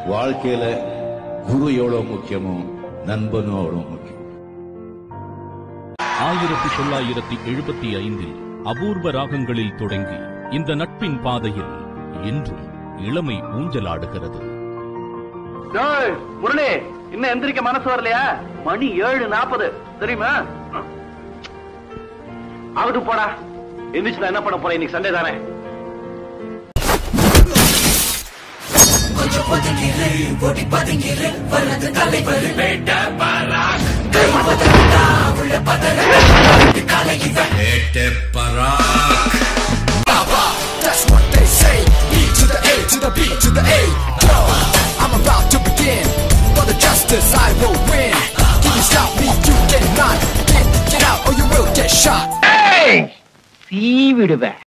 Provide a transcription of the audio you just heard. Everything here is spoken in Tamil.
வாழ்க்கையில குரு எவ்வளவு முக்கியமோ நண்பனும் அவ்வளவு முக்கியம் ஆயிரத்தி தொள்ளாயிரத்தி எழுபத்தி ஐந்தில் அபூர்வ ராகங்களில் தொடங்கி இந்த நட்பின் பாதையில் இன்றும் இளமை ஊஞ்சலாடுகிறது டேய், முரளி இன்னும் எந்திரிக்க மனசு வரலையா மணி ஏழு நாற்பது தெரியுமா ஆகட்டும் போடா எந்திரிச்சு நான் என்ன பண்ண போறேன் இன்னைக்கு சண்டே தானே That's what they say. B to the A to the B to the A. Yo, I'm about to begin. For the justice, I will win. Can you stop me? You cannot. Get, get out or you will get shot. சீ விடுவேன்